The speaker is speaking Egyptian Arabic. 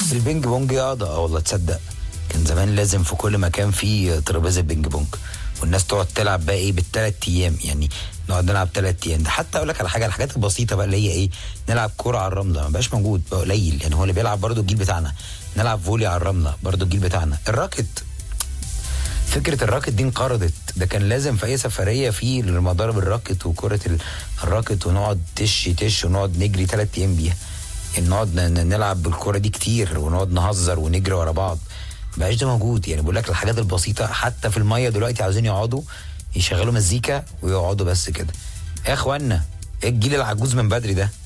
البينج بونج يقعد اه والله تصدق كان زمان لازم في كل مكان في ترابيزه بينج بونج والناس تقعد تلعب بقى ايه بالثلاث ايام يعني نقعد نلعب ثلاث ايام ده حتى اقول لك على حاجه الحاجات البسيطه بقى اللي هي ايه نلعب كوره على الرمله ما بقاش موجود بقى قليل يعني هو اللي بيلعب برضو الجيل بتاعنا نلعب فولي على الرمله برضو الجيل بتاعنا الراكت فكره الراكت دي انقرضت ده كان لازم في اي سفريه في المضارب الراكت وكره ال- الراكت ونقعد تش تش ونقعد نجري ثلاث ايام بيها يعني نقعد ن- ن- نلعب بالكره دي كتير ونقعد نهزر ونجري ورا بعض مبقاش ده موجود يعني بقول لك الحاجات البسيطه حتى في الميه دلوقتي عاوزين يقعدوا يشغلوا مزيكا ويقعدوا بس كده يا اخوانا ايه الجيل العجوز من بدري ده